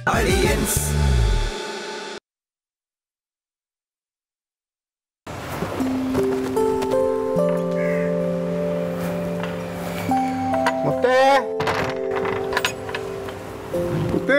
മുത്തേ മുത്തേ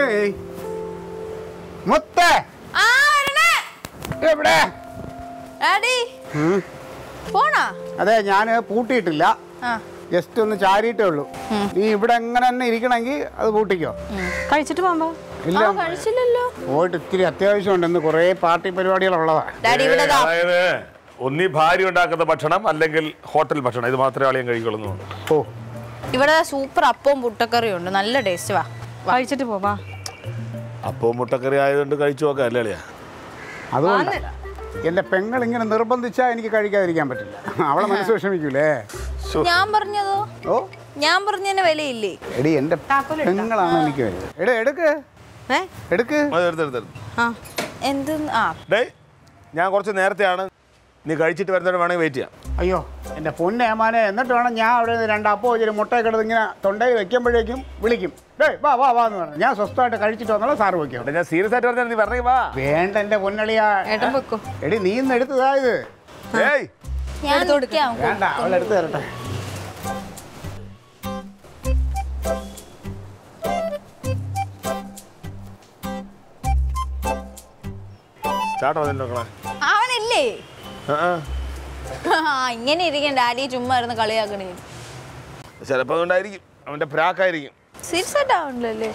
മുത്തേ ആ വരണേ എവിടെ ഡാഡി ഉം. പോണാ അതെ ഞാൻ പൂട്ടിയിട്ടില്ല ആ ജസ്റ്റ് ഒന്ന് ചാരിയിട്ടേ ഉള്ളൂ നീ ഇവിടെ എങ്ങനെ തന്നെ ഇരിക്കണമെങ്കിൽ അത് പൂട്ടിക്കോ കഴിച്ചിട്ട് പോകുമ്പോ ഇല്ല ആ, കഴിച്ചില്ലല്ലോ പോയിട്ട് ഇത്തിരി അത്യാവശ്യമുണ്ട് ഇന്ന് കുറേ പാർട്ടി പരിപാടികളുള്ളതാ ഡാഡി ഇവിടെ ദാ. അതായത് ഒന്നീ ഭാര്യ ഉണ്ടാക്കുന്ന ഭക്ഷണം അല്ലെങ്കിൽ ഹോട്ടൽ ഭക്ഷണം ഇത് മാത്രമേ അളിയൻ കഴിക്കുള്ളൂ ഓ ഇവിടെ സൂപ്പർ അപ്പവും പുട്ടക്കറിയും ഉണ്ട് നല്ല ടേസ്റ്റ് വാ കഴിച്ചിട്ട് പോവാ അപ്പോൾ മുട്ടക്കറി ആയതുകൊണ്ട് കഴിച്ചു നോക്കാം അല്ലേ അളിയാ അതുകൊണ്ട് എൻ്റെ പെങ്ങൾ ഇങ്ങനെ നിർബന്ധിച്ചാൽ എനിക്ക് കഴിക്കാതിരിക്കാൻ പറ്റില്ല അവളെ മനസ്സ് വിഷമിക്കൂലേ ഞാൻ പറഞ്ഞതോ ഓ ഞാൻ പറഞ്ഞതിന് വിലയില്ലേ എടി എൻ്റെ പെങ്ങളാണ് എനിക്ക് വരുന്നത് എടേ എടുക്ക് ഏ എടുക്ക് അത് എടുത്ത് എടുത്ത് എടുത്ത്. ആ എന്ത് ആ ഡേയ് ഞാൻ കുറച്ച് നേരത്തെയാണ് നീ കഴിച്ചിട്ട് വരുന്നവരെ വേണമെങ്കിൽ വെയിറ്റ് ചെയ്യാം അയ്യോ എൻ്റെ പൊന്നെ ഏമാനെ എന്നിട്ട് വേണം ഞാൻ അവിടെ നിന്ന് രണ്ട് അപ്പോ ഇച്ചിരി മുട്ടയൊക്കെ എടുത്ത് ഇങ്ങനെ തൊണ്ടയിൽ വെക്കുമ്പോഴേക്കും വിളിക്കും ഡേയ് വാ വാ വാ എന്ന് പറഞ്ഞു ഞാൻ സ്വസ്ഥമായിട്ട് കഴിച്ചിട്ട് വന്നുള്ള സാറ് വയ്ക്കും അവിടെ ഞാൻ സീരിയസ് ആയിട്ട് പറഞ്ഞാൽ നീ പറഞ്ഞേ വാ വേണ്ട എൻ്റെ പൊന്നളിയാ ഏട്ടൻ വെക്കോ എടി നീ ഇന്ന് എടുത്തതാ ഇത് ഏയ് ഞാൻ നിൽക്കാം വേണ്ട അവൾ എടുത്ത് തരട്ടെ ചാട്ടോ അതിൻ്റെ മക്കളെ അവനല്ലേ ആ, ആ. ആ ഇങ്ങനെ ഇരിക്കും ഡാഡി ചുമ്മാ ഇരുന്ന് കളിയാക്കണേ ചിലപ്പോൾ അതുകൊണ്ടായിരിക്കും അവൻ്റെ പ്രാക്കായിരിക്കും സീരിയസ് ആയിട്ട് ആവണല്ലേ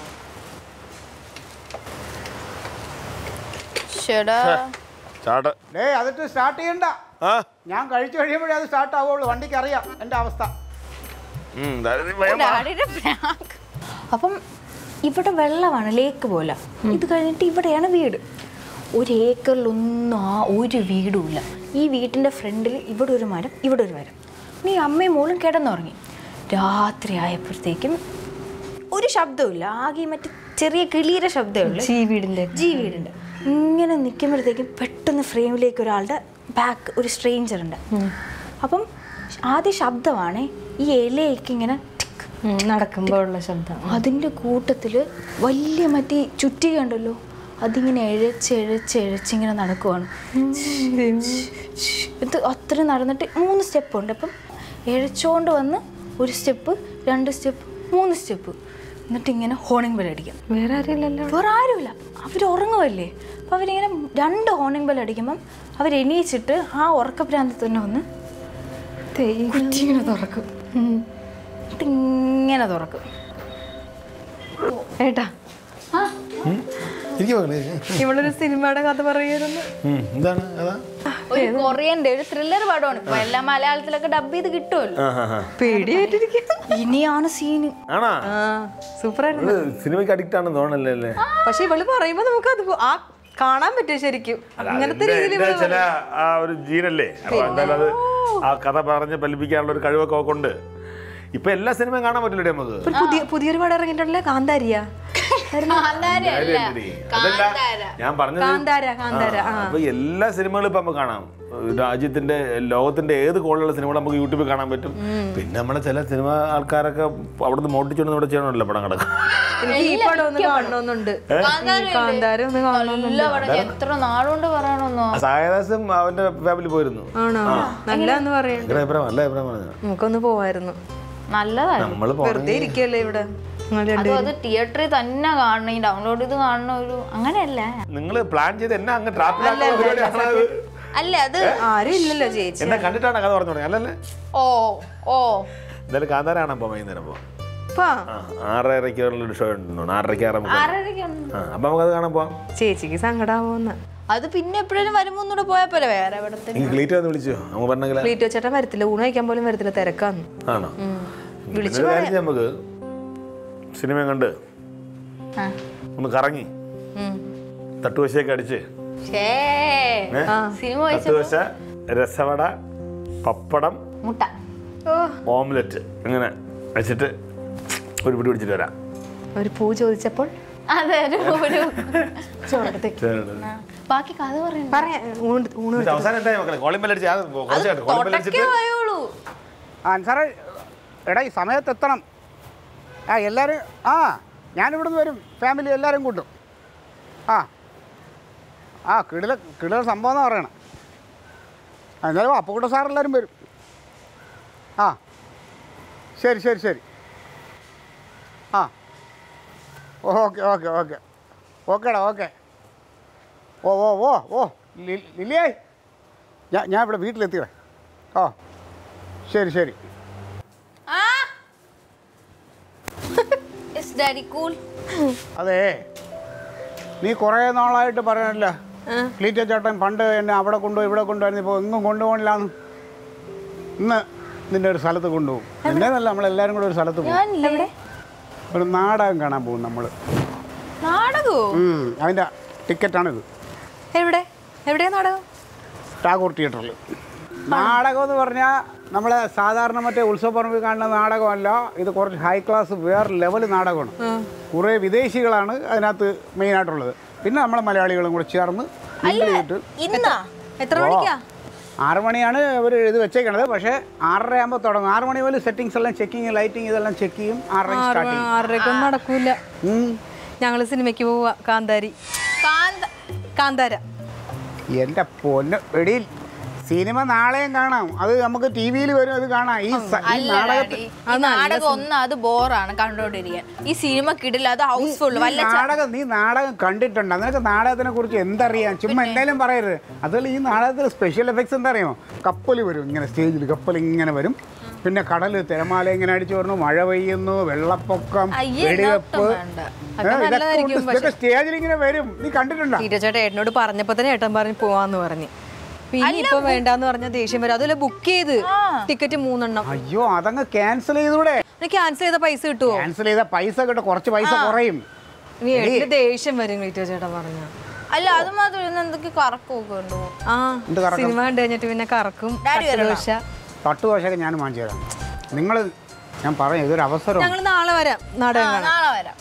ചേടാ ചാട്ട ഡേ അതിട്ട് സ്റ്റാർട്ട് ചെയ്യണ്ട ആ ഞാൻ കഴിച്ചു കഴിയുമ്പോഴേ അത് സ്റ്റാർട്ട് ആവുള്ളൂ വണ്ടിക്ക് അറിയാം എൻ്റെ അവസ്ഥ ഉം, എന്തായാലും നീ വേഗം വാ. ഡാഡിയുടെ പ്രാങ്ക് അപ്പം ഇവിടെ വെള്ളമാണ് ലേക്ക് പോലെ ഇത് കഴിഞ്ഞിട്ട് ഇവിടെയാണ് വീട് ഒരു ഏക്കറിലൊന്നും ആ ഒരു വീടും ഇല്ല ഈ വീട്ടിൻ്റെ ഫ്രണ്ടിൽ ഇവിടെ ഒരു മരം ഇവിടെ ഒരു മരം നീ അമ്മയും മോളും കിടന്നുറങ്ങി രാത്രി ആയപ്പോഴത്തേക്കും ഒരു ശബ്ദമില്ല ആകെ മറ്റേ ചെറിയ കിളിയുടെ ശബ്ദമേ ഉള്ളൂ ഈ വീടിന്റെ ജി വീടുണ്ട് ഇങ്ങനെ നിൽക്കുമ്പോഴത്തേക്കും പെട്ടെന്ന് ഫ്രെയിമിലേക്ക് ഒരാളുടെ ബാക്ക് ഒരു സ്ട്രേഞ്ചർ ഉണ്ട് അപ്പം ആദ്യ ശബ്ദമാണ് ഈ ഇലയൊക്കെ ഇങ്ങനെ ടിക്ക് ഉം, നടക്കുമ്പോഴുള്ള ശബ്ദം അതിൻ്റെ കൂട്ടത്തിൽ വലിയ മറ്റേ ചുറ്റിക ഉണ്ടല്ലോ അതിങ്ങനെ എഴച്ച് എഴച്ച് എഴച്ചിങ്ങനെ നടക്കുവാണ് ഇത് അത്ര നടന്നിട്ട് മൂന്ന് സ്റ്റെപ്പ് ഉണ്ട് അപ്പം എഴച്ചോണ്ട് വന്ന് ഒരു സ്റ്റെപ്പ് രണ്ട് സ്റ്റെപ്പ് മൂന്ന് സ്റ്റെപ്പ് എന്നിട്ട് ഇങ്ങനെ ഹോണിംഗ് ബെൽ അടിക്കും വേറെ ആരുമില്ലല്ലോ വേറെ ആരുമില്ല അവർ ഉറങ്ങുമല്ലേ അപ്പം അവരിങ്ങനെ രണ്ട് ഹോണിംഗ് ബെൽ അടിക്കുമ്പം അവർ എണീച്ചിട്ട് ആ ഉറക്കഭ്രാന്തി തന്നെ വന്ന് കുറ്റി ഇങ്ങനെ തുറക്കും എന്നിട്ട് ഇങ്ങനെ തുറക്കും ഏട്ടാ ഇവളൊരു സിനിമയുടെ കഥ പറയായിരുന്നു എന്താണ് അതാ ഒരു കൊറിയന്റെ ഒരു ത്രില്ലർ പടമാണ് ഇപ്പൊ എല്ലാം മലയാളത്തിലൊക്കെ ഡബ് ചെയ്ത് കിട്ടുമല്ലോ പേടിയായിട്ടിരിക്കുന്നു ഇനിയാണ് സീന് ആണാ ആ സൂപ്പർ ആയിരുന്നു ഇത് സിനിമയ്ക്ക് അഡിക്റ്റ് ആണെന്ന് തോന്നല്ലേ അല്ലേ പക്ഷെ ഇവള് പറയുമ്പോ നമുക്ക് അത് ആ കാണാൻ പറ്റും ശരിക്കും ഇങ്ങനത്തെ അതിന്റെ- രീതിയിൽ അതിന്റെ ചില ആ ഒരു ജീനല്ലേ അപ്പൊ എന്തായാലും അത് ആ കഥ പറഞ്ഞ് ഫലിപ്പിക്കാനുള്ള ഒരു കഴിവൊക്കെ അവക്കുണ്ട് ഇപ്പൊ എല്ലാ സിനിമയും കാണാൻ പറ്റില്ലേ നമുക്ക് ഒരു പുതിയ പുതിയൊരു പടം ഇറങ്ങിയിട്ടുണ്ടല്ലേ കാന്താരിയ കാന്താരയല്ല കാര്യമുണ്ടെടി. അതല്ല ഞാൻ പറഞ്ഞത് കാന്താര കാന്താര ആ, ആ അപ്പൊ എല്ലാ സിനിമകളും ഇപ്പൊ നമുക്ക് കാണാം രാജ്യത്തിന്റെ ലോകത്തിന്റെ ഏത് കോണിലുള്ള സിനിമകൾ നമുക്ക് യൂട്യൂബിൽ കാണാൻ പറ്റും പിന്നെ നമ്മളെ ചില സിനിമ ആൾക്കാരൊക്കെ അവിടുന്ന് മോട്ടിച്ചോണ്ട് ഇവിടെ ചെയ്യണമല്ലോ പടം കിടക്കും എനിക്ക് ഈ പടം ഒന്ന് കാണണമെന്നുണ്ട് ഈ കാന്താര ഒന്ന് കാണണമെന്നുണ്ട് നല്ല പടം എത്ര നാളുകൊണ്ട് പറയണമെന്നോ സായദാസും അവന്റെ ഫാമിലി പോയിരുന്നു ആണോ നല്ലതെന്ന് പറയണ്ട ഭയങ്കര അഭിപ്രായം നല്ല അഭിപ്രായം പറഞ്ഞു നമുക്കൊന്ന് പോവായിരുന്നു നല്ലതായിരുന്നു നമ്മൾ വെറുതെ ഇരിക്കല്ലേ ഇവിടെ നിങ്ങൾ അതും അത് തിയേറ്ററിൽ തന്നെ കാണണം ഈ ഡൗൺലോഡ് ചെയ്ത് കാണണ ഒരു അങ്ങനെയല്ല നിങ്ങൾ പ്ലാൻ ചെയ്ത് എന്നെ അങ്ങ് ട്രാപ്പിലാക്കുന്ന പരിപാടിയാണ് അത്. അല്ല അത് ആരും ഇല്ലല്ലോ ചേച്ചി എന്നെ കണ്ടിട്ടാണ് കഥ പറഞ്ഞു തുടങ്ങി അല്ലല്ലേ ഓ ഓ എന്തായാലും കാന്താരാണ് അപ്പൊ വൈകുന്നേരം പോവാം ഇപ്പാ ആ ആറരയ്ക്കുള്ള ഒരു ഷോ ഉണ്ടെന്ന് ആറരയ്ക്ക് ആറാം നമുക്ക് ആറരയ്ക്കുണ്ട് ആ അപ്പൊ നമുക്കത് കാണാൻ പോവാം ചേച്ചിക്ക് സങ്കടാവോന്ന് അത് പിന്നെ എപ്പോഴും വരുമ്പോ ഒന്നുകൂടെ പോയാ പോലെ വേറെ എവിടത്തെ എനിക്ക് ക്ലീറ്റ് വന്ന് വിളിച്ചോ നമുക്ക് പറഞ്ഞെങ്കിൽ ക്ലീറ്റോ ചേട്ടൻ വരത്തില്ല ഊണ് കഴിക്കാൻ പോലും വരത്തില്ല തിരക്കാന്ന് ആണോ പിന്നെ ഒരു കാര്യം ചെയ്യാം നമുക്ക് സിനിമ കണ്ട് ആ. ഒന്ന് കറങ്ങി തട്ടുവശയൊക്കെ അടിച്ച് ഷേ ഏ? സിനിമ കഴിച്ച തട്ടുവശ രസവട പപ്പടം മുട്ട ഓംലെറ്റ് ഇങ്ങനെ വെച്ചിട്ട് ഒരു പിടി പിടിച്ചിട്ട് വരാം ഒരു പൂ ചോദിച്ചപ്പോൾ അതെ ഒരു ഒരു ചോടത്തേക്ക് ബാക്കി കഥ പറയണ്ട പറയാ ഊണ് ഊണ് എന്നിട്ട് അവസാനം എന്തായി മക്കളെ കോളിംഗ് ബെല്ലടിച്ച് ആ കുറച്ച് കേട്ടോ കോളിംഗ് തൊട്ടക്കേ ബെല്ലടിച്ചിട്ട് പോയുള്ളൂ ആ സാറേ എടാ ഈ സമയത്ത് എത്തണം ആ എല്ലാവരും ആ ഞാനിവിടുന്ന് വരും ഫാമിലി എല്ലാവരും കൂട്ടും ആ ആ കിടില കിടില സംഭവം എന്ന് പറയണം എന്തായാലും അപ്പുക്കുട്ട സാറെല്ലാവരും വരും ആ ശരി ശരി ശരി ആ ഓക്കെ ഓക്കെ ഓക്കെ ഓക്കേടാ ഓക്കെ ഓ ഓ ഓ ഓ ലി- ലിലിയേ ഞാൻ ഞാൻ ഇവിടെ വീട്ടിലെത്തിയേ ഓ ശരി ശരി ഇസ് ഡാഡി കൂൾ അതെ നീ കുറേ നാളായിട്ട് പറയണല്ല ക്ലീറ്റ ചേട്ടൻ പണ്ട് എന്നെ അവിടെ കൊണ്ടുപോയി ഇവിടെ കൊണ്ടുപോയിരുന്നു ഇപ്പോൾ എങ്ങും കൊണ്ടുപോകണില്ലാന്ന് ഇന്ന് നിന്റെ ഒരു സ്ഥലത്ത് കൊണ്ടുപോകും നിന്നെ നല്ല നമ്മളെല്ലാവരും കൂടെ ഒരു സ്ഥലത്ത് പോകും ഞാനില്ലേ ഒരു നാടകം കാണാൻ പോകും നമ്മൾ നാടകോ അതിൻ്റെ ടിക്കറ്റാണിത് എവിടെ എവിടെയാ നാടകം ടാഗോർ തിയേറ്ററിൽ നാടകം എന്ന് പറഞ്ഞാൽ നമ്മളെ സാധാരണ മറ്റേ ഉത്സവപ്പറമ്പിൽ കാണുന്ന നാടകമല്ല ഇത് കുറച്ച് ഹൈ ക്ലാസ് വേറെ ലെവൽ നാടകമാണ് കുറേ വിദേശികളാണ് അതിനകത്ത് മെയിനായിട്ടുള്ളത് പിന്നെ നമ്മളെ മലയാളികളും കൂടെ ചേർന്ന് mingle ചെയ്തിട്ട് ഇന്നാ എത്ര മണിക്കാ ആറ് മണിയാണ് ഇവർ ഇത് വെച്ചേക്കണത് പക്ഷേ ആറര ആകുമ്പോൾ തുടങ്ങും ആറ് മണി പോലെ സെറ്റിങ്സ് എല്ലാം ചെക്കിങ് ലൈറ്റിംഗ് ഇതെല്ലാം ചെക്ക് ചെയ്യും ആറരയ്ക്ക് സ്റ്റാർട്ട് ചെയ്യും ആറരക്കൊന്നും നടക്കൂല ഉം. ഞങ്ങള് സിനിമയ്ക്ക് പോവാ കാന്താരി കാന്ത കാന്താര എൻ്റെ പൊന്ന് എടിയിൽ സിനിമ നാളെയും കാണാം അത് നമുക്ക് ടി വിയിൽ വരും അത് കാണാം ഈ സ- ഈ അല്ല നാടകത്തിൽ ഡാഡി ഈ നാടകം ഒന്ന് അത് ബോറാണ് കണ്ടോണ്ടിരിക്കാൻ ഈ സിനിമ കിടില്ല അത് ഹൗസ്ഫുൾ ഈ വല്ല ച- നാടകം നീ നാടകം കണ്ടിട്ടുണ്ട് നിനക്ക് നാടകത്തിനെ കുറിച്ച് എന്തറിയാം ചുമ്മാ എന്തായാലും പറയരുത് അതുപോലെ ഈ നാടകത്തിൽ സ്പെഷ്യൽ എഫക്ട്സ് എന്താ അറിയാമോ കപ്പൽ വരും ഇങ്ങനെ സ്റ്റേജിൽ കപ്പൽ ഇങ്ങനെ വരും പിന്നെ കടൽ തിരമാല ഇങ്ങനെ അടിച്ചു വരുന്നു മഴ പെയ്യുന്നു വെള്ളപ്പൊക്കം അയ്യേ, വെടിവെപ്പ് ഇതൊട്ടും വേണ്ട. ഏ, ഇതൊക്കെ ഉണ്ട്. ഇതൊക്കെ സ്റ്റേജിൽ ഇങ്ങനെ വരും നീ കണ്ടിട്ടുണ്ടോ ടീച്ചർ ചേട്ടാ ഏട്ടനോട് പറഞ്ഞപ്പോ തന്നെ ഏട്ടൻ പറഞ്ഞ് പോവാന്ന് പറഞ്ഞു പിന്നെ ഇപ്പൊ വേണ്ടാന്ന് പറഞ്ഞ ദേഷ്യം വരും അതുപോലെ ബുക്ക് ചെയ്ത് ടിക്കറ്റ് മൂന്നെണ്ണം അയ്യോ അതങ്ങ് ക്യാൻസൽ ചെയ്തൂടെ ക്യാൻസൽ ചെയ്ത പൈസ കിട്ടുവോ ക്യാൻസൽ ചെയ്ത പൈസ കിട്ടും കുറച്ച് പൈസ കുറയും ഇനി ഏട്ടന് ദേഷ്യം വരും ടീച്ചർ ചേട്ടാ പറഞ്ഞ അല്ല അത് മാത്രം ഇന്ന് എന്തൊക്കെ കറക്കമൊക്കെ ഉണ്ടോ ആ എന്ത് കറക്കം? സിനിമ കണ്ടു കഴിഞ്ഞിട്ട് പിന്നെ കറക്കും ഡാഡി വരണോ? ദോശ തട്ട് ദോശയൊക്കെ ഞാൻ വാങ്ങിച്ചു തരാം നിങ്ങൾ ഞാൻ പറയാം ഇതൊരു അവസരം ഞങ്ങൾ നാളെ വരാം നാടകം കാണാൻ നാളെ വരാം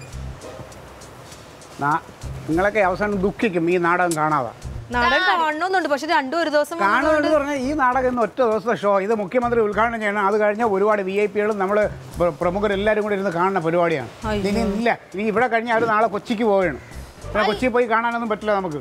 നിങ്ങളൊക്കെ അവസാനം ദുഃഖിക്കും ഈ നാടകം കാണാതെ നാടകം കാണണമെന്നുണ്ട് പക്ഷെ രണ്ടും ഒരു ദിവസം കാണുമെന്ന് പറഞ്ഞാൽ ഈ നാടകം ഇന്ന് ഒറ്റ ദിവസത്തെ ഷോ ഇത് മുഖ്യമന്ത്രി ഉദ്ഘാടനം ചെയ്യണം അത് കഴിഞ്ഞാൽ ഒരുപാട് വി ഐ പികളും നമ്മൾ പ്രമുഖരെല്ലാവരും കൂടി ഇരുന്ന് കാണുന്ന പരിപാടിയാണ് ഇനി ഇല്ല ഇനി ഇവിടെ കഴിഞ്ഞാൽ അവർ നാളെ കൊച്ചിക്ക് പോവുകയാണ് പിന്നെ കൊച്ചിയിൽ പോയി കാണാനൊന്നും പറ്റില്ല നമുക്ക്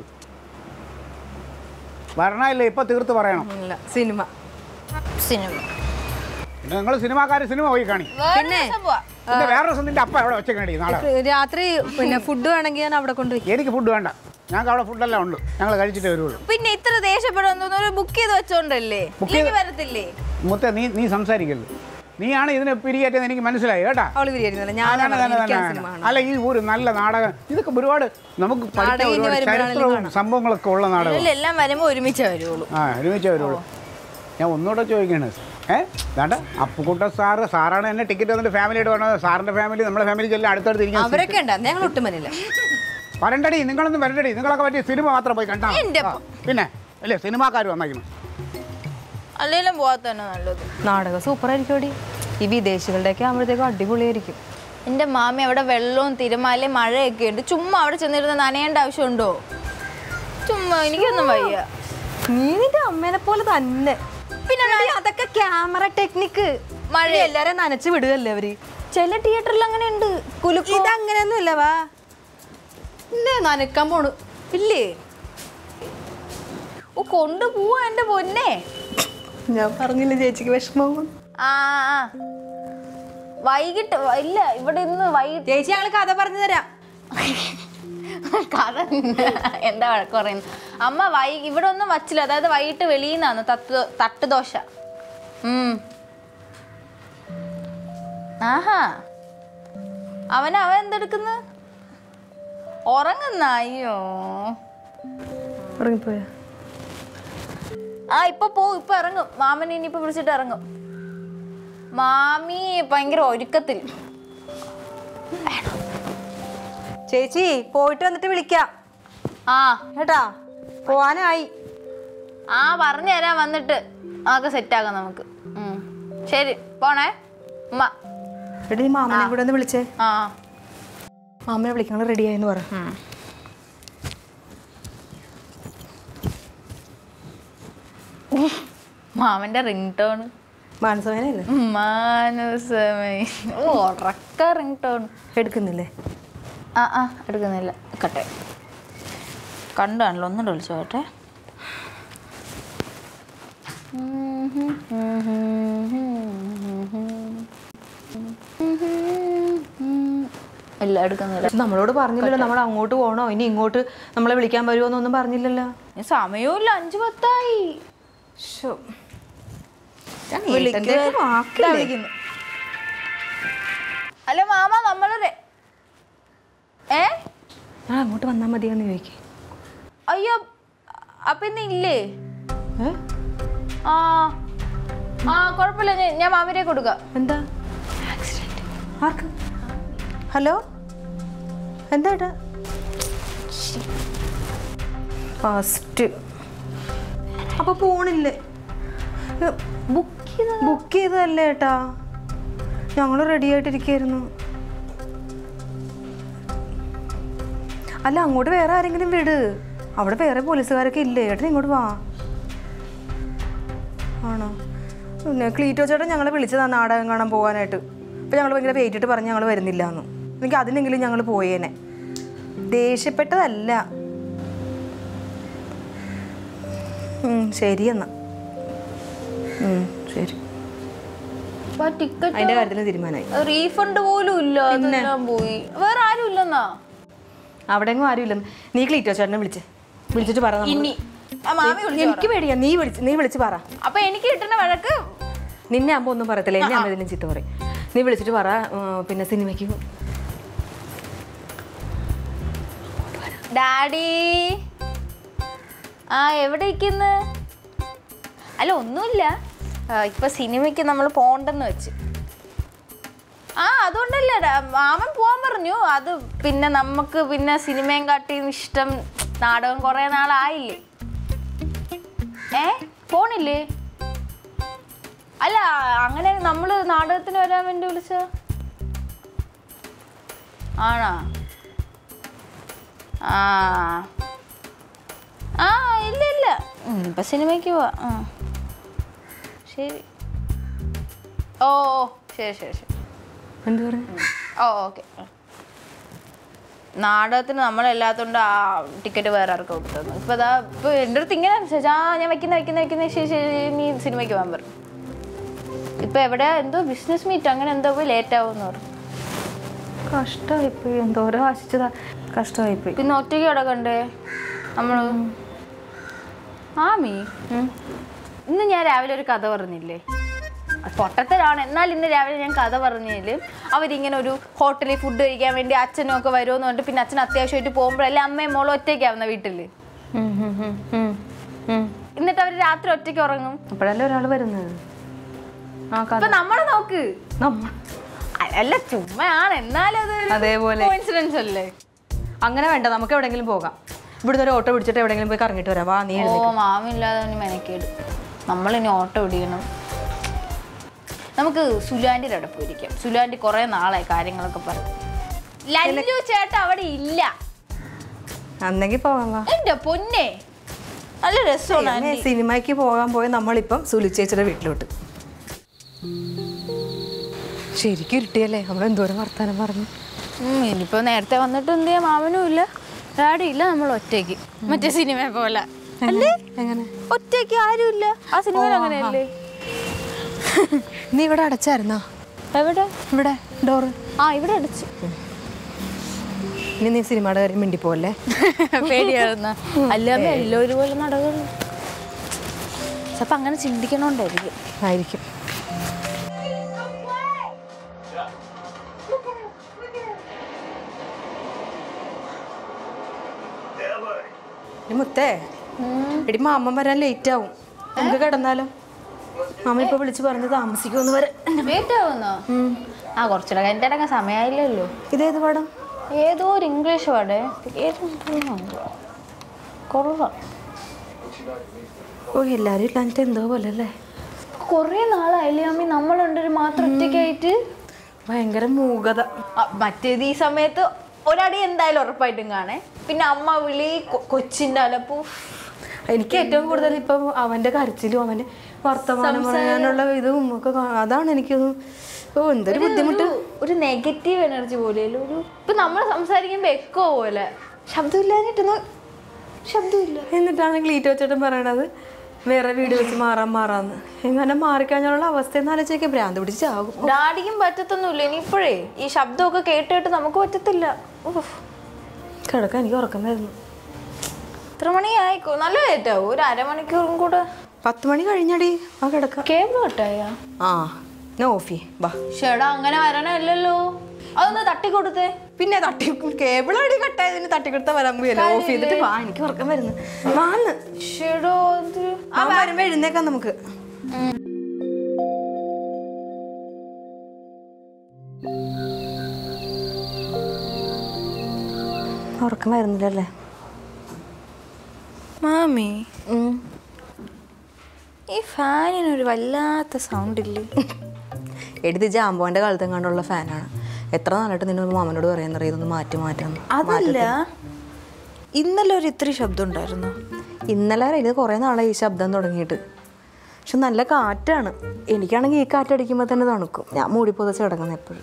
വരണമില്ല ഇപ്പം തീർത്ത് പറയണം ഇല്ല സിനിമ സിനിമ പിന്നെ നിങ്ങൾ സിനിമാക്കാർ സിനിമ പോയി കാണി വേറെ ദിവസം പോവാം പിന്നെ വേറെ ദിവസം നിന്റെ അപ്പ എവിടെ വെച്ചേക്കണി നാടകം രാത്രി പിന്നെ ഫുഡ് വേണമെങ്കിൽ ഞാൻ അവിടെ കൊണ്ടുപോയി എനിക്ക് ഫുഡ് വേണ്ട ഞങ്ങൾക്ക് അവിടെ ഫുഡെല്ലാം ഉണ്ട് ഞങ്ങൾ കഴിച്ചിട്ടേ വരുള്ളൂ പിന്നെ ഇത്ര ദേഷ്യപ്പെടാൻ തോന്നുന്നു ഒരു ബുക്ക് ചെയ്ത് വെച്ചോണ്ടല്ലേ Book ഇല്ലെങ്കിൽ വരത്തില്ലേ മുത്ത നീ നീ സംസാരിക്കരുത് നീയാണ് ഇതിനെ പിരിയേറ്റത് എനിക്ക് മനസ്സിലായി കേട്ടാ അവള് വിരിയായിരുന്നല്ല ആ, ഞാനാണ് തന്നെ, തന്നെ, എനിക്കാണ് തന്നെ. സിനിമ കാണാൻ അല്ല ഈ ഒരു നല്ല നാടകം ഇതൊക്കെ ഒരുപാട് നമുക്ക് പഠിക്കാൻ നാടകം ഇനി ഒരുപാട് വരുമ്പോഴാണെങ്കിലും ചരിത്രവും കാണാം. സംഭവങ്ങളൊക്കെ ഉള്ള നാടകം ഇതിൽ എല്ലാം വരുമ്പോ ഒരുമിച്ചേ വരുള്ളൂ ആ ഒരുമിച്ച് വരുള്ളൂ ഞാൻ ഒന്നുകൂടെ ചോദിക്കണേ ഏ വേണ്ട അപ്പുക്കുട്ട സാറ് സാറാണ് എന്നെ ടിക്കറ്റ് തന്നിട്ട് ഫാമിലിയായിട്ട് പറഞ്ഞത് സാറിന്റെ ഫാമിലി നമ്മുടെ ഫാമിലി ചെല്ലാം അടുത്തടുത്ത് ഇരിക്കാൻ അവരൊക്കെ ഉണ്ട് ഞങ്ങൾ ഒട്ടും വരില്ല വരണ്ടടി നിങ്ങളൊന്നും വരണ്ടടി നിങ്ങളൊക്കെ പറ്റിയ സിനിമ മാത്രം പോയി കണ്ടാ മതി. എൻ്റെ ആ, പിന്നെ അല്ലേ സിനിമാക്കാർ വന്നേക്കുന്നു അല്ലെങ്കിലും പോവാത്ത തന്നെ നല്ലത് നാടകം സൂപ്പർ ആയിരിക്കും ഈ വിദേശികളുടെയൊക്കെ ആകുമ്പോഴത്തേക്കും അടിപൊളിയായിരിക്കും എന്റെ മാമി അവിടെ വെള്ളവും തിരമാലയും മഴയൊക്കെ ഉണ്ട് ചുമ്മാ അവിടെ ചെന്നിരുന്ന് നനയേണ്ട ആവശ്യമുണ്ടോ ചുമ്മാ എനിക്കൊന്നും വയ്യ നീ നിന്റെ അമ്മേനെ പോലെ തന്നെ പിന്നെ എടി, അതൊക്കെ ക്യാമറ ടെക്നിക്ക് മഴ എല്ലാരും നനച്ച് വിടുകല്ലേ അവര് ചില തിയേറ്ററിൽ അങ്ങനെ ഉണ്ട് കുലുക്കു ഇതങ്ങനെയൊന്നും ഇല്ല വാ ഇല്ലേ നനക്കാൻ പോണു ഇല്ലേ ഓ കൊണ്ടുപോവാ എന്റെ പൊന്നെ ഞാൻ പറഞ്ഞില്ല ചേച്ചിക്ക് വിഷമം ആ ആ. വൈകിട്ട് ഇല്ല ഇവിടെ ഇന്ന് വൈകിട്ട് ചേച്ചി ഞങ്ങള് കഥ പറഞ്ഞു തരാം കഥ എന്താ വഴക്ക് പറയുന്നത് അമ്മ വൈ ഇവിടെ ഒന്നും വച്ചില്ല അതായത് വൈകിട്ട് വെളിയിൽ നിന്നാണ് തട്ട് തട്ടുദോശ ഉം. ആഹാ അവൻ അവൻ എന്തെടുക്കുന്നു ഉറങ്ങുന്ന അയ്യോ ഉറങ്ങിപ്പോയാ ആ ഇപ്പൊ പോവും ഇപ്പൊ ഇറങ്ങും മാമൻ ഇനിയിപ്പോ വിളിച്ചിട്ട് ഇറങ്ങും മാമി ഭയങ്കര ഒരുക്കത്തിൽ ചേച്ചി പോയിട്ട് വന്നിട്ട് വിളിക്കാം ആ കേട്ടാ പോവാനായി ആ പറഞ്ഞു തരാൻ വന്നിട്ട് അതൊക്കെ സെറ്റാക്കാം നമുക്ക് ഉം. ശരി പോണേ ഉമ്മ എടി നീ മാമനെ കൂടെ ഒന്ന് വിളിച്ചേ ആ മാമനെ വിളിക്കാൻ റെഡി ആയെന്ന് പറ മാമന്റെ റിംഗ് ടോൺ മാനസവേനല്ലേ മാനസമേ ഓ ഉറക്ക റിംഗ് ടോൺ എടുക്കുന്നില്ലേ ആ ആ എടുക്കുന്നില്ല കട്ടെ കണ്ടാണല്ലോ ഒന്നുകൂടെ വിളിച്ചു പോട്ടെ ഇല്ല എടുക്കുന്നില്ല നമ്മളോട് പറഞ്ഞില്ലല്ലോ നമ്മൾ അങ്ങോട്ട് പോകണോ ഇനി ഇങ്ങോട്ട് നമ്മളെ വിളിക്കാൻ വരുമോ എന്നൊന്നും പറഞ്ഞില്ലല്ലോ സമയമില്ല അഞ്ചു പത്തായി ശ്ശോ. ഞാൻ വിളിക്കുവേ. ഏട്ടൻ്റെയൊക്കെ ഇതാ വാക്കില്ലേ? വിളിക്കുന്നു. ഹലോ മാമ നമ്മള് റെ- ഏ ആ അങ്ങോട്ട് വന്നാൽ മതിയെന്ന് ചോദിക്കേ അയ്യോ അപ്പൊ ഇന്ന് ഇല്ലേ ഏ ആ ആ കുഴപ്പമില്ല ഞാൻ ഞാൻ മാമിനെ കൊടുക്കാം എന്താ ആർക്ക് ഹലോ എന്താ ഏട്ടാ ഫസ്റ്റ് അപ്പൊ പോണില്ലേ ബുക്ക് ചെയ്ത ബുക്ക് ചെയ്തതല്ലേ ഏട്ടാ ഞങ്ങൾ റെഡി ആയിട്ടിരിക്കായിരുന്നു അല്ല അങ്ങോട്ട് വേറെ ആരെങ്കിലും വിട് അവിടെ വേറെ പോലീസുകാരൊക്കെ ഇല്ലേ ഏട്ടൻ ഇങ്ങോട്ട് വാ ആണോ പിന്നെ ക്ലീറ്റോ ചേട്ടൻ ഞങ്ങളെ വിളിച്ചതാ നാടകം കാണാൻ പോകാനായിട്ട് അപ്പോൾ ഞങ്ങൾ ഭയങ്കര വെയിറ്റിട്ട് പറഞ്ഞ് ഞങ്ങൾ വരുന്നില്ല എന്ന് എനിക്ക് അതിനെങ്കിലും ഞങ്ങൾ പോയേനെ ദേഷ്യപ്പെട്ടതല്ല ഉം, ശരി എന്നാ ഉം, ശരി ടിക്കറ്റ് അതിന്റെ കാര്യത്തിൽ തീരുമാനമായി റീഫണ്ട് പോലും ഇല്ല അതെല്ലാം പോയി വേറെ ആരും ഇല്ലെന്നാ അവിടെ എങ്ങും ആരും ഇല്ല നീ ക്ലീറ്റോ ചേട്ടനെ വിളിച്ച് വിളിച്ചിട്ട് പറ നമ്മള്. ഇനി ആ മാമി വിളിച്ചു എനിക്ക് പേടിയാ നീ വിളിച്ച് നീ വിളിച്ച് പറ അപ്പൊ എനിക്ക് കിട്ടുന്ന വഴക്ക് നിന്നെ ആകുമ്പോൾ ഒന്നും പറയത്തില്ല എന്നെ അമ്മ ഇതിലും ചീത്ത പറയും നീ വിളിച്ചിട്ട് പറ ഉം, പിന്നെ സിനിമയ്ക്ക് ഡാഡി ആ എവിടെ ഇരിക്കുന്നു അല്ല ഒന്നുമില്ല ആ, ഇപ്പൊ സിനിമയ്ക്ക് നമ്മൾ പോണ്ടെന്ന് വെച്ച് ആ അതുകൊണ്ടല്ല ഡാ- മാമൻ പോവാൻ പറഞ്ഞു അത് പിന്നെ നമുക്ക് പിന്നെ സിനിമയും കാട്ടിയും ഇഷ്ടം നാടകം കുറെ നാളായില്ലേ ഏ പോണില്ലേ അല്ല അങ്ങനെ നമ്മൾ നാടകത്തിന് വരാൻ വേണ്ടി വിളിച്ച ആണോ ആ ആ ഇല്ല ഇല്ല ഉം, ഇപ്പൊ സിനിമയ്ക്ക് പോവാ ആ ശരി ഓ ഓ ശരി ശരി ശരി എന്ത് പറഞ്ഞു ഓ ഓക്കെ നാടകത്തിന് നമ്മളല്ലാത്തോണ്ട് ആ ടിക്കറ്റ് വേറെ ആർക്കും കൊടുത്തത് ഇപ്പൊ അതാ ഇപ്പൊ എൻ്റെ അടുത്ത് ഇങ്ങനെ ചോദിച്ചാ ആ ഞാൻ വെക്കുന്ന വെക്കുന്ന വെക്കുന്ന ശരി ശരി നീ സിനിമയ്ക്ക് പോകാൻ പറഞ്ഞു ഇപ്പൊ എവിടെ എന്തോ ബിസിനസ് മീറ്റ് അങ്ങനെ എന്തോ പോയി ലേറ്റ് ആവുമെന്ന് പറഞ്ഞു കഷ്ടമായിപ്പോയി എന്തോരോ ആശിച്ചതാ കഷ്ടമായിപ്പോയി പിന്നെ ഒറ്റയ്ക്ക് കിടക്കണ്ടേ നമ്മള് ആമി ഇന്ന് ഞാൻ രാവിലെ ഒരു കഥ പറഞ്ഞില്ലേ അത് പൊട്ടത്തരാണ് എന്നാൽ ഇന്ന് രാവിലെ ഞാൻ കഥ പറഞ്ഞതിൽ അവരിങ്ങനെ ഒരു ഹോട്ടലിൽ ഫുഡ് കഴിക്കാൻ വേണ്ടി അച്ഛനും ഒക്കെ വരുമെന്ന് പറഞ്ഞിട്ട് പിന്നെ അച്ഛൻ അത്യാവശ്യമായിട്ട് പോകുമ്പോഴല്ലേ അമ്മയും മോളും ഒറ്റയ്ക്കാവുന്ന വീട്ടിൽ എന്നിട്ട് അവർ രാത്രി ഒറ്റയ്ക്ക് ഉറങ്ങും അപ്പോഴല്ലേ ഒരാൾ വരുന്നത് ആ കഥ ഇപ്പൊ നമ്മളെ നോക്ക് നമ്മ അ- അല്ല ചുമ്മയാണ് എന്നാലും അത് അതേപോലെ. കോയിൻസിഡൻസ് അല്ലേ അങ്ങനെ വേണ്ട നമുക്ക് എവിടെയെങ്കിലും പോകാം ഇവിടുന്ന് ഒരു ഓട്ടോ പിടിച്ചിട്ട് എവിടെയെങ്കിലും പോയി കറങ്ങിട്ട് വരാം വാ നീ ഓ എഴുന്നേക്ക്. മാമില്ലാതെ അവന് മെനക്കേട് നമ്മളിനി ഓട്ടോ പിടിക്കണം നമുക്ക് സുലാൻറ്റിയുടെ അവിടെ പോയിരിക്കാം സുലാൻറ്റി കുറേ നാളായി കാര്യങ്ങളൊക്കെ പറഞ്ഞു ലല്ലു ചേട്ട അവിടെ ഇല്ല അന്നെങ്കിൽ പോകാം വാ എന്റെ പൊന്നെ നല്ല രസമാണ് അങ്ങനെ ആൻറ്റി സിനിമയ്ക്ക് പോകാൻ പോയ നമ്മളിപ്പം സുലിച്ചേച്ചിയുടെ വീട്ടിലോട്ട് ശരിക്കും ഇരുട്ടിയല്ലേ നമ്മൾ എന്തോരം വർത്താനം പറഞ്ഞു ഉം, ഇനിയിപ്പോ നേരത്തെ വന്നിട്ട് എന്ത് ചെയ്യാം മാമനും ഇല്ല ഡാഡി ഇല്ല നമ്മൾ ഒറ്റയ്ക്ക് മറ്റേ സിനിമ പോലെ അല്ലേ എങ്ങനെ ഒറ്റയ്ക്ക് ആരുമില്ല ആ സിനിമയിൽ അങ്ങനെയല്ലേ നീ ഇവിടെ അടച്ചായിരുന്നോ എവിടെ ഇവിടെ ഡോറ് ആ ഇവിടെ അടിച്ചു ഇനി നീ സിനിമയുടെ കാര്യം മിണ്ടി പോവല്ലേ പേടിയായിരുന്ന അല്ലാതെ എല്ലാം ഒരുപോലെ നടക്കുന്നു ചിലപ്പോ അങ്ങനെ ചിന്തിക്കണോണ്ടായിരിക്കും ആയിരിക്കും എടി മുത്തേ എടി മാമൻ വരാൻ ലേറ്റ് ആവും നമുക്ക് കിടന്നാലോ മാമ ഇപ്പൊ വിളിച്ച് പറഞ്ഞ് താമസിക്കുമെന്ന് വരെ ലേറ്റ് ആവുന്നോ ആ കുറച്ചുകൂടെ കഴിഞ്ഞിട്ട് ഇറങ്ങാൻ സമയമായില്ലല്ലോ ഇതേത് പടം ഏതോ ഒരു ഇംഗ്ലീഷ് പാടേ കുറവാ ഓ എല്ലാരും ഇല്ലാഞ്ഞിട്ട് എന്തോ പോലെ അല്ലേ കുറേ നാളായില്ലേ അമ്മി നമ്മളുണ്ടൊരു മാത്രം ഒറ്റയ്ക്കായിട്ട് ഭയങ്കര മൂകത ആ, മറ്റേത് ഈ സമയത്ത് ഒരടി എന്തായാലും ഉറപ്പായിട്ടും കാണേ പിന്നെ അമ്മ വിളി കൊ- കൊച്ചിന്റെ അലപ്പൂ എനിക്ക് ഏറ്റവും കൂടുതൽ ഇപ്പൊ അവന്റെ കരച്ചിലും അവന്റെ വർത്തമാനം പറയാനുള്ള ഇതും ഒക്കെ കാ- അതാണ് എനിക്കൊന്ന് ഓ എന്തൊരു ബുദ്ധിമുട്ട് ഒരു- ഒരു നെഗറ്റീവ് എനർജി പോലെ ഒരു ഇപ്പൊ നമ്മൾ സംസാരിക്കുമ്പോ എക്കോ പോലെ ശബ്ദമില്ലാഞ്ഞിട്ടൊന്ന് ശബ്ദമില്ല എന്നിട്ടാണ് ക്ലീറ്റോ ചേട്ടൻ പറയണത് വേറെ വീട് വെച്ച് മാറാൻ മാറാന്ന് എങ്ങനെ മാറിക്കഴിഞ്ഞാലുള്ള അവസ്ഥ എന്ന് ആലോചിക്കാൻ ഭ്രാന്ത് പിടിച്ച് ചാകും ഡാഡിക്കും പറ്റത്തൊന്നുമില്ല ഇനിയിപ്പോഴേ ഈ ശബ്ദമൊക്കെ കേട്ട് കേട്ട് നമുക്ക് പറ്റത്തില്ല ഉഫ്. കിടക്കാൻ എനിക്ക് ഉറക്കം വരുന്നു എത്ര മണിയായിക്കോ നല്ല ലേറ്റാവും ഒരു അരമണിക്കൂറും കൂടെ പത്ത് മണി കഴിഞ്ഞടി ആ കിടക്കാം കേബിൾ കട്ടായ ആ ഞാൻ ഓഫ് ചെയ്യ് ബാ ചേടാ അങ്ങനെ വരണല്ലോ അതൊന്ന് തട്ടിക്കൊടുത്തേ പിന്നെ തട്ടി കേബിൾ അടി കട്ടായതിന് തട്ടിക്കെടുത്ത വരാൻ പോയല്ലോ ഓഫ് ചെയ്തിട്ട് വാ എനിക്ക് ഉറക്കം വരുന്നു വാന്ന് ഷെടോ എന്ത് ആ വരുമ്പോ എഴുന്നേക്കാം നമുക്ക് ഉറക്കം വരുന്നില്ലല്ലേ മാമി ഈ ഫാനിനൊരു വല്ലാത്ത സൗണ്ട് ഇല്ലേ എടുത്ത് ജാമ്പോന്റെ കാലത്തും കണ്ടുള്ള ഫാനാണ് എത്ര നാളായിട്ട് നിന്നെ മാമനോട് പറയുന്നറിയ ഇതൊന്ന് മാറ്റി മാറ്റാം അതല്ല ഇന്നലെ ഒരു ഇത്തിരി ശബ്ദം ഉണ്ടായിരുന്നു ഇന്നലെ ഇത് കുറേ നാളായി ഈ ശബ്ദം തുടങ്ങിയിട്ട് പക്ഷെ നല്ല കാറ്റാണ് എനിക്കാണെങ്കിൽ ഈ കാറ്റടിക്കുമ്പോൾ തന്നെ തണുക്കും ഞാൻ മൂടി പുതച്ച് കിടക്കുന്നത് എപ്പോഴും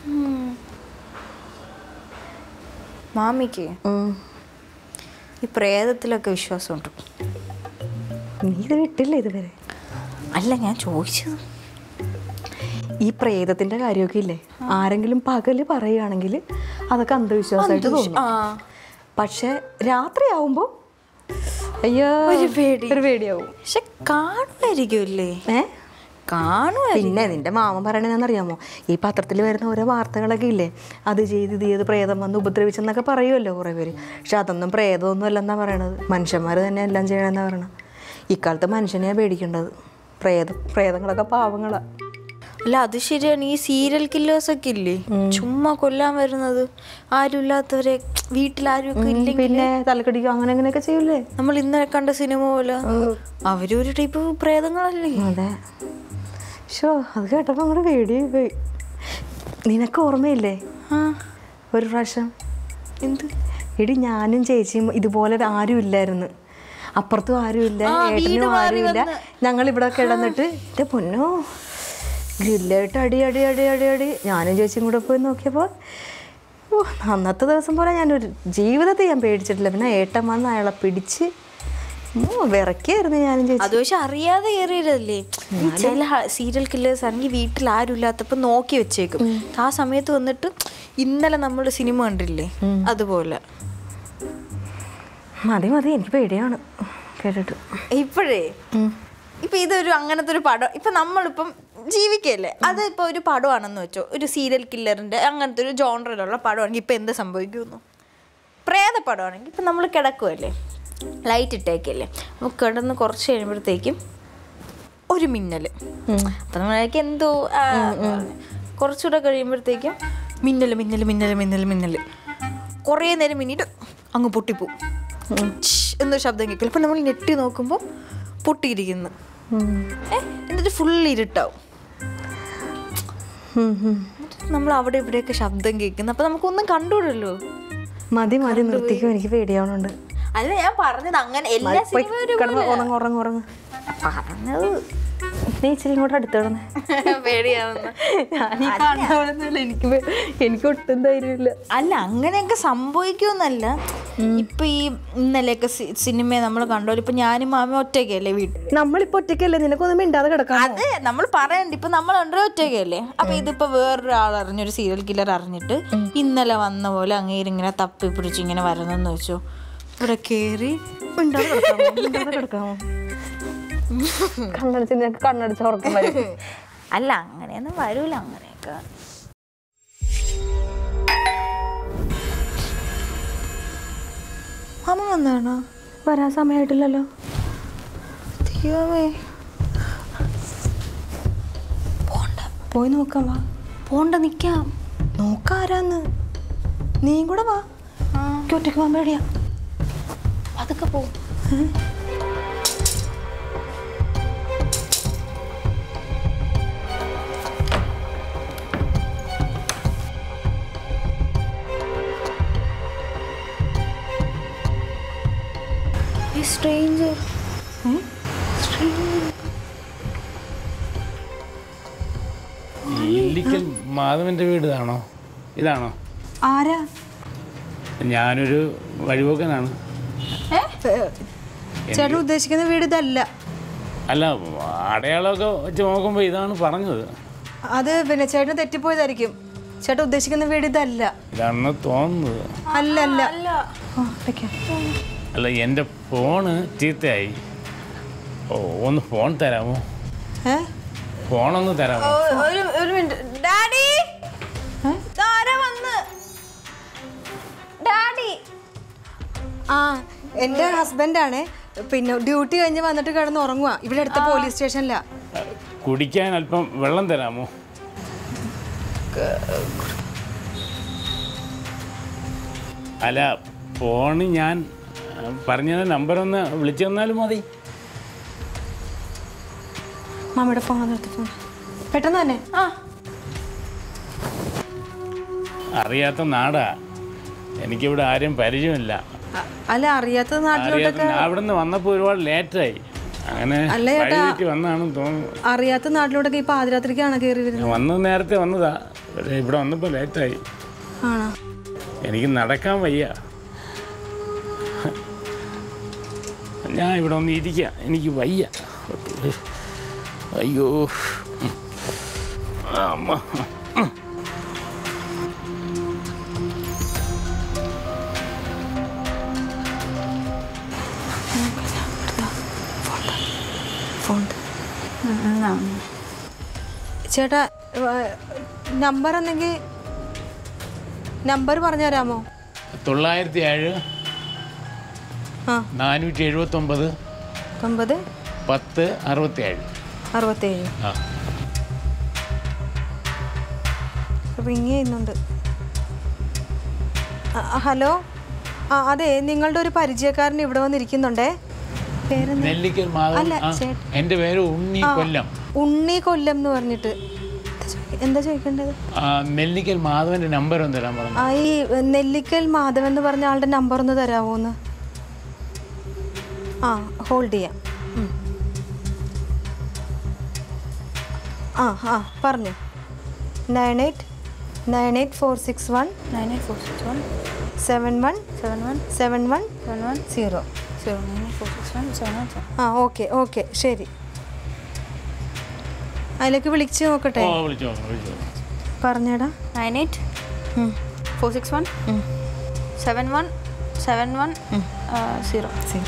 മാമിക്ക് ഈ പ്രേതത്തിലൊക്കെ വിശ്വാസമുണ്ട് നീ ഇത് വിട്ടില്ല ഇതുവരെ അല്ല ഞാൻ ചോദിച്ചത് ഈ പ്രേതത്തിന്റെ കാര്യമൊക്കെ ഇല്ലേ ആരെങ്കിലും പകല് പറയുകയാണെങ്കിൽ അതൊക്കെ അന്ധവിശ്വാസമായിട്ട് തോന്നും ആ പക്ഷെ രാത്രിയാവുമ്പോൾ അയ്യോ ഒരു പേടി. ഒരു പേടിയാവും പക്ഷെ കാണുമായിരിക്കുമല്ലേ ഏ കാണുമായിരിക്കും പിന്നെ നിന്റെ മാമൻ പറയണെന്നറിയാമോ ഈ പത്രത്തിൽ വരുന്ന ഓരോ വാർത്തകളൊക്കെ ഇല്ലേ അത് ചെയ്ത് ഇത് ചെയ്ത് പ്രേതം വന്ന് ഉപദ്രവിച്ചെന്നൊക്കെ പറയുമല്ലോ കുറേ പേര് പക്ഷെ അതൊന്നും പ്രേതമൊന്നും അല്ലെന്നാ പറയണത് മനുഷ്യന്മാർ തന്നെ എല്ലാം ചെയ്യണമെന്നാ പറയണത് ഇക്കാലത്ത് മനുഷ്യനെയാണ് പേടിക്കേണ്ടത് പ്രേതം പ്രേതങ്ങളൊക്കെ പാവങ്ങളാണ് അല്ല അത് ശരിയാണ് ഈ സീരിയൽ കില്ലേഴ്സ് ഒക്കെ ഇല്ലേ ചുമ്മാ കൊല്ലാൻ വരുന്നത് ആരും ഇല്ലാത്തവരെ വീട്ടിലാരും ഒക്കെ ഇല്ലെങ്കിൽ പിന്നെ തലക്കടിക്കുക അങ്ങനെ അങ്ങനെയൊക്കെ ചെയ്യൂലേ നമ്മൾ ഇന്നലെ കണ്ട സിനിമ പോലെ അവരൊരു ടൈപ്പ് പ്രേതങ്ങളല്ലേ അതെ ഷോ അത് കേട്ടപ്പോൾ അങ്ങോട്ട് പേടിയായി പോയി നിനക്ക് ഓർമ്മയില്ലേ ആ ഒരു പ്രാവശ്യം എന്ത് എടി ഞാനും ചേച്ചിയും ഇതുപോലെ ആരും ഇല്ലായിരുന്നു അപ്പുറത്തും ആരും ഇല്ല ഏട്ടനും ആരും ഇല്ല ഞങ്ങൾ ഇവിടെ കിടന്നിട്ട് എൻ്റെ പൊന്നോ ഗ്രില്ലായിട്ട് അടി അടി അടി അടി അടി ഞാനും ചേച്ചിയും കൂടെ പോയി നോക്കിയപ്പോൾ ഓ അന്നത്തെ ദിവസം പോലെ ഞാനൊരു ജീവിതത്തിൽ ഞാൻ പേടിച്ചിട്ടില്ല പിന്നെ ഏട്ടൻ വന്ന് അയാളെ പിടിച്ച് ഓ വിറക്കായിരുന്നു ഞാനും ചേച്ചി അത് പക്ഷെ അറിയാതെ കയറിയതല്ലേ ഈ ചില സീരിയൽ കില്ലേഴ്സ് ആണെങ്കിൽ വീട്ടിൽ ആരും ഇല്ലാത്തപ്പോ നോക്കി വെച്ചേക്കും ആ സമയത്ത് വന്നിട്ട് ഇന്നലെ നമ്മൾ സിനിമ കണ്ടില്ലേ അതുപോലെ മതി മതി എനിക്ക് പേടിയാണ് കേട്ടിട്ട് ഇപ്പോഴേ ഇപ്പൊ ഇതൊരു അങ്ങനത്തെ ഒരു പടം ഇപ്പൊ നമ്മളിപ്പം ജീവിക്കല്ലേ അത് ഇപ്പൊ ഒരു പടമാണെന്ന് വെച്ചോ ഒരു സീരിയൽ കില്ലറിന്റെ അങ്ങനത്തെ ഒരു ജോണറിലുള്ള പടമാണെങ്കിൽ ഇപ്പൊ എന്ത് സംഭവിക്കുന്നു പ്രേത പടമാണെങ്കിൽ ഇപ്പൊ നമ്മൾ കിടക്കുമല്ലേ ലൈറ്റ് ഇട്ടേക്കല്ലേ അപ്പോൾ കിടന്ന് കുറച്ച് കഴിയുമ്പോഴത്തേക്കും ഒരു മിന്നൽ അപ്പം നമ്മളേക്ക് എന്തോ ആ, കുറച്ചുകൂടെ കഴിയുമ്പോഴത്തേക്കും മിന്നൽ മിന്നൽ മിന്നൽ മിന്നൽ മിന്നൽ കുറേ നേരം മിന്നിട്ട് അങ്ങ് പൊട്ടിപ്പോവും ഛ് എന്നൊരു ശബ്ദം കേൾക്കില്ല അപ്പം നമ്മൾ ഞെട്ടി നോക്കുമ്പോൾ പൊട്ടിയിരിക്കുന്നു ഏ എന്നിട്ട് ഫുൾ ഇരുട്ടാവും നമ്മൾ അവിടെ ഇവിടെയൊക്കെ ശബ്ദം കേൾക്കുന്നു അപ്പം നമുക്കൊന്നും കണ്ടുകൂടല്ലോ മതി മതി നിർത്തിക്കും എനിക്ക് പേടിയാവുന്നുണ്ട് അല്ല ഞാൻ പറഞ്ഞത് അങ്ങനെ എല്ലാ പോയി സിനിമയും കിടന്ന് ഉറങ്ങ് ഉറങ്ങ് ഉറങ്ങ് പറഞ്ഞത് നീ ഇച്ചിരി ഇങ്ങോട്ട് അടുത്ത് കിടന്ന് പേടിയാവുന്ന ഞാൻ ഈ കാണുന്നവരൊന്നുമില്ല എനിക്ക് പേ- എനിക്ക് ഒട്ടും ധൈര്യമില്ല അല്ല അങ്ങനെയൊക്കെ സംഭവിക്കുമെന്നല്ല ഇപ്പൊ ഈ ഇന്നലെയൊക്കെ സിനിമ നമ്മൾ കണ്ടോ ഇപ്പൊ ഞാനും മാമ ഒറ്റയ്ക്കല്ലേ വീട്ടിൽ നമ്മളിപ്പോ ഒറ്റയ്ക്കല്ലേ നിനക്കൊന്നും മിണ്ടാതെ കിടക്കാം അത് നമ്മൾ പറയണ്ട ഇപ്പൊ നമ്മൾ രണ്ടു ഒറ്റയ്ക്കല്ലേ അപ്പൊ ഇതിപ്പോ വേറൊരാൾ അറിഞ്ഞൊരു സീരിയൽ കില്ലർ അറിഞ്ഞിട്ട് ഇന്നലെ വന്ന പോലെ അങ്ങേരിങ്ങനെ തപ്പി പിടിച്ച് ഇങ്ങനെ വരണമെന്ന് വെച്ചോ ഇവിടെ കേറി മിണ്ടാതെ കിടക്കാമോ മിണ്ടാതെ കിടക്കാമോ കണ്ണടിച്ച് നിനക്ക് കണ്ണടിച്ച് ഉറക്കം വരും അല്ല അങ്ങനെയൊന്നും വരൂല അങ്ങനെയൊക്കെ മാമ വന്നാണോ വരാൻ സമയമായിട്ടില്ലല്ലോ ദൈവമേ പോയി നോക്കാം വാ പോണ്ട നിക്കാം നോക്കാരാന്ന് നീയും കൂടെ വാ എനിക്ക് ഒറ്റയ്ക്ക് പോകാൻ പേടിയാ അതൊക്കെ പോ സ്ട്രേഞ്ചർ ഇല്ലിക്കൽ മാധവന്റെ വീട് ഇതാണോ ഇതാണോ ആരാ ഞാനൊരു വഴിപോക്കനാണ് ഏ ഏ, ചേട്ടൻ ഉദ്ദേശിക്കുന്ന വീട് ഇതല്ല അല്ല അടയാളമൊക്കെ വെച്ച് നോക്കുമ്പോൾ ഇതാണ് പറഞ്ഞത് അത് പിന്നെ ചേട്ടന് തെറ്റിപ്പോയതായിരിക്കും ചേട്ടൻ ഉദ്ദേശിക്കുന്ന വീട് ഇതല്ല ഇതാണെന്ന് തോന്നുന്നത് അല്ല അല്ല ആ, വെക്കാം. അല്ല എൻ്റെ ഫോണ് ചീത്തയായി ഓ ഒന്ന് ഫോൺ തരാമോ ഏ ഫോണൊന്ന് തരാമോ ഒരു ഒരു മിനിറ്റ് ഡാഡി ഇതാരാ വന്ന് ഡാഡി ആ എൻ്റെ ഹസ്ബൻഡാണ് പിന്നെ ഡ്യൂട്ടി കഴിഞ്ഞ് വന്നിട്ട് കിടന്ന് ഉറങ്ങുക ഇവിടെ അടുത്ത പോലീസ് സ്റ്റേഷനിലാ കുടിക്കാൻ അല്പം വെള്ളം തരാമോ അല്ല ഫോണ് ഞാൻ പറഞ്ഞ നമ്പർ ഒന്ന് വിളിച്ചു തന്നാലും മതി മാമയുടെ ഫോൺ എടുത്ത് ഫോൺ പെട്ടെന്ന് തന്നെ ആ അറിയാത്ത നാടാ എനിക്കിവിടെ ആരും പരിചയമില്ല അ- അല്ല അറിയാത്ത അറിയാത്ത നാട്ടിലോട്ടൊക്കെ അവിടെ നിന്ന് വന്നപ്പോൾ ഒരുപാട് ലേറ്റായി അങ്ങനെ അല്ല ചേട്ടാ. വഴിതെറ്റി വന്നാണെന്ന് തോന്നുന്നു അറിയാത്ത നാട്ടിലോട്ടൊക്കെ ഈ പാതിരാത്രിക്കാണ് കയറി വരുന്നത് ഞാൻ വന്നത് നേരത്തെ വന്നതാ പക്ഷേ ഇവിടെ വന്നപ്പോൾ ലേറ്റായി ആണോ എനിക്ക് നടക്കാൻ വയ്യ ഞാൻ ഇവിടെ ഒന്ന് ഇരിക്കാം എനിക്ക് വയ്യ അയ്യോ അമ്മ ഫോൺ ചേട്ടാ നമ്പർ എന്തെങ്കിൽ നമ്പർ പറഞ്ഞു തരാമോ തൊള്ളായിരത്തി ഏഴ് ആ നാനൂറ്റി എഴുപത്തൊമ്പത് ഒമ്പത് പത്ത് അറുപത്തി ഏഴ് അറുപത്തേഴ് ആ റിങ് ചെയ്യുന്നുണ്ട് ആ, ആ, ഹലോ ആ അതെ നിങ്ങളുടെ ഒരു പരിചയക്കാരൻ ഇവിടെ വന്നിരിക്കുന്നുണ്ടേ പേരെന്താ നെല്ലിക്കൽ മാധവൻ അല്ല, ആ, ചേട്ടൻ. എൻ്റെ പേര് ഉണ്ണി കൊല്ലം ഉണ്ണി കൊല്ലം എന്ന് പറഞ്ഞിട്ട് എന്താ ചോദിക്ക- എന്താ ചോദിക്കേണ്ടത് ആ, നെല്ലിക്കൽ മാധവൻ്റെ നമ്പർ ഒന്ന് തരാൻ പറഞ്ഞു ആ ഈ നെല്ലിക്കൽ മാധവൻ എന്ന് പറഞ്ഞ ആളുടെ നമ്പർ ഒന്ന് തരാമോ ഒന്ന് ആ ഹോൾഡ് ചെയ്യാം ഉം. ആ ആ പറഞ്ഞു nine eight nine eight four six one nine eight four six one seven one seven one seven one seven one zero zero nine eight four six one seven one seven ആ okay okay ശരി അതിലേക്ക് വിളിച്ച് നോക്കട്ടെ ഓ വിളിച്ചോ വിളിച്ചോ പറഞ്ഞേടാ nine eight ഉം. ഫോർ സിക്സ് വൺ ഉം. Seven one seven one zero ശരി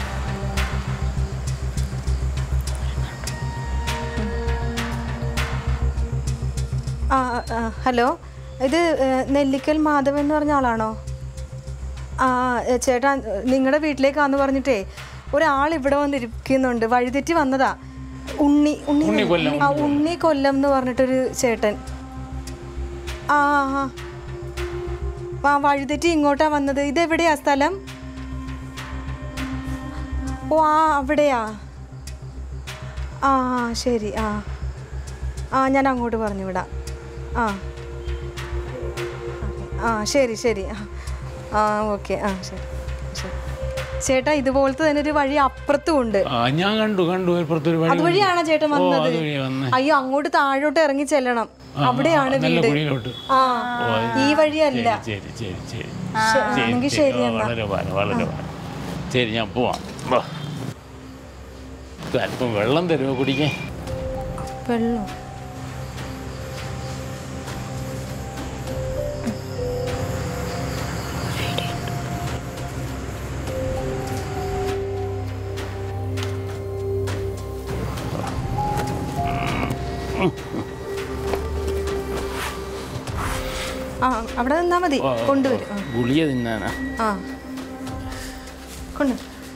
ആ ആ, ഹലോ ഇത് ഏ, നെല്ലിക്കൽ മാധവൻ എന്ന് പറഞ്ഞ ആളാണോ ആ ഏ, ചേട്ടാ നിങ്ങളുടെ വീട്ടിലേക്കാന്ന് പറഞ്ഞിട്ടേ ഒരാൾ ഇവിടെ വന്നിരിക്കുന്നുണ്ട് വഴിതെറ്റി വന്നതാ ഉണ്ണി ഉണ്ണി ഉണ്ണി കൊല്ലം, ആ ഉണ്ണി കൊല്ലം എന്ന് പറഞ്ഞിട്ടൊരു ചേട്ടൻ ആ ആ, ആ ആ വഴിതെറ്റി ഇങ്ങോട്ടാ വന്നത് ഇതെവിടെയാ സ്ഥലം ഓ ആ അവിടെയാ ആ ആ ശരി ആ ആ ഞാൻ അങ്ങോട്ട് പറഞ്ഞു വിടാം ആ ആ ശരി ശരി ആ ആ ഓക്കെ ആ ശരി ശരി ചേട്ടാ ഇതുപോലത്തെ തന്നെ ഒരു വഴി അപ്പുറത്തും ഉണ്ട് ആ ഞാൻ കണ്ടു കണ്ടു ഇപ്പുറത്തൊരു വഴി അതുവഴിയാണോ ചേട്ടൻ ഓ വന്നത് അതുവഴി വന്ന് അയ്യോ അങ്ങോട്ട് താഴോട്ട് ഇറങ്ങി ചെല്ലണം അവിടെയാണ് നല്ല വീട് കുഴിയിലോട്ട് ആ ഈ വഴിയല്ല ശരി ശരി ശരി ശ- ശരി എങ്കിൽ ശരി ശരി ഓ, എന്നാ വളരെ വളരെ വളരെ വളരെ ശരി ഞാൻ പോവാം വാ. ഇത് അല്പം വെള്ളം തരുമോ കുടിക്കാൻ വെള്ളം ആ അവിടെ നിന്നാ മതി ഓ, ഓ, കൊണ്ടുവരും ആ. ഗുളിക തിന്നാനാ ആ കൊണ്ട്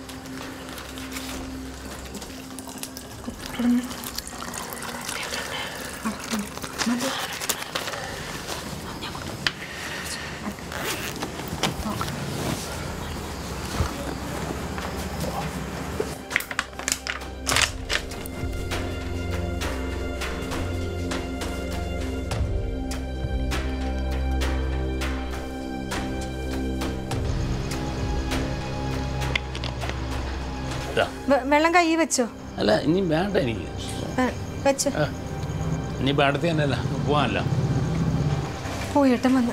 ഇതാ. വെ- വെള്ളം കൈ വെച്ചോ അല്ല ഇനി വേണ്ട എനിക്ക് വെ- വെച്ചോ ആ, ഇനിയിപ്പോൾ അടുത്ത് തന്നെയല്ല പോകാനല്ല പോയേട്ടൻ വന്ന്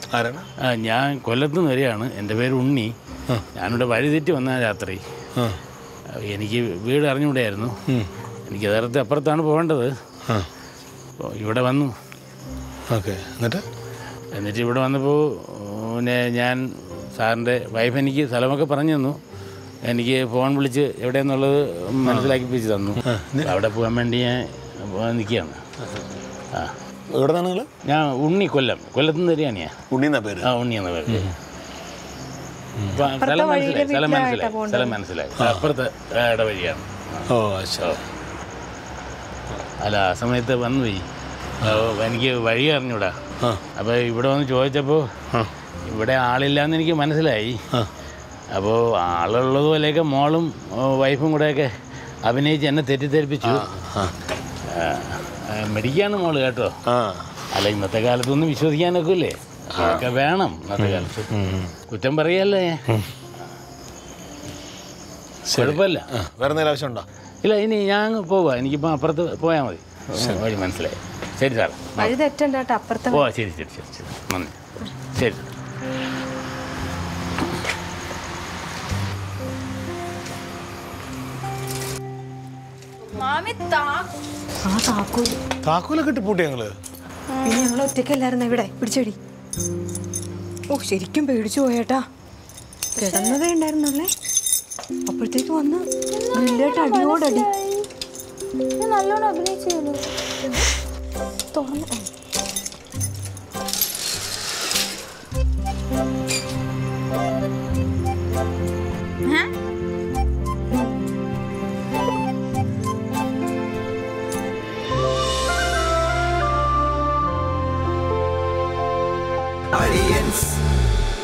ആരാണ് ആ, ഞാൻ കൊല്ലത്ത് നിന്ന് വരികയാണ് എൻ്റെ പേര് ഉണ്ണി ഞാനിവിടെ വഴി തെറ്റി വന്ന രാത്രി ആ ആ, എനിക്ക് വീട് അറിഞ്ഞുകൂടെയായിരുന്നു എനിക്ക് യഥാർത്ഥത്തിൽ അപ്പുറത്താണ് പോകേണ്ടത് ആ അപ്പോൾ ഇവിടെ വന്നു ഓക്കെ എന്നിട്ട് എന്നിട്ട് ഇവിടെ വന്നപ്പോൾ പിന്നെ ഞാൻ സാറിൻ്റെ വൈഫ് എനിക്ക് സ്ഥലമൊക്കെ പറഞ്ഞു തന്നു എനിക്ക് ഫോൺ വിളിച്ച് എവിടെയെന്നുള്ളത് മനസ്സിലാക്കിപ്പിച്ച് തന്നു അവിടെ പോകാൻ വേണ്ടി ഞാൻ പോകാൻ നിൽക്കുകയാണ് ആ എവിടെ നിന്നാണ് നിങ്ങൾ ഞാൻ ഉണ്ണി കൊല്ലം കൊല്ലത്തുനിന്ന് വരികയാണ് ഞാൻ ഉണ്ണിന്നാ പേര് ആ ഉണ്ണി എന്ന പേര് ഇപ്പൊ സ്ഥലം മനസ്സിലായി സ്ഥലം മനസ്സിലായി സ്ഥലം മനസ്സിലായി അപ്പുറത്തെ ഇടവഴിയാണ് ഓ അച്ഛാ അല്ല ആ സമയത്ത് വന്നു പോയി ആ, എനിക്ക് വഴി അറിഞ്ഞൂടാ ആ. അപ്പോൾ ഇവിടെ വന്ന് ചോദിച്ചപ്പോൾ ഇവിടെ ആളില്ലാന്ന് എനിക്ക് മനസ്സിലായി ആ. അപ്പോൾ ആളുള്ളതുപോലെയൊക്കെ മോളും ഓ, വൈഫും കൂടെയൊക്കെ അഭിനയിച്ച് എന്നെ തെറ്റിദ്ധരിപ്പിച്ചു ആ ആ, ആ, മെഡിക്കാണ് മോള് കേട്ടോ ആ അല്ല ഇന്നത്തെ കാലത്തൊന്നും വിശ്വസിക്കാനൊക്കെ ഇല്ലേ അതൊക്കെ വേണം ഇന്നത്തെ കാലത്ത് കുറ്റം പറയല്ലേ കുഴപ്പമില്ല ആ, വേറെ എന്തെങ്കിലും ആവശ്യമുണ്ടോ ഇല്ല ഇനി ഞാൻ പോവാ എനിക്കിപ്പോൾ അപ്പുറത്ത് പോയാൽ മതി വഴി മനസ്സിലായി ശരി സാർ വഴി തെറ്റണ്ട കേട്ടോ അപ്പുറത്തെ ഓ ശരി ശരി ശരി ശരി നന്ദി ശരി മാമി താ ആ താക്കോല് താക്കോലൊക്കെ ഇട്ട് പൂട്ടി ഞങ്ങള് പിന്നെ ഞങ്ങൾ ഒറ്റയ്ക്കല്ലായിരുന്നു ഇവിടെ പിടിച്ചടി ഓ ശരിക്കും പേടിച്ചു പോയേട്ടാ കിടന്നതേ ഉണ്ടായിരുന്നല്ലേ അപ്പോഴത്തേക്ക് വന്ന് ഗ്രില്ലേട്ട് അടിയോടടി ഞാൻ നല്ലോണം അഭിനയിച്ചു തുറന്നു Audience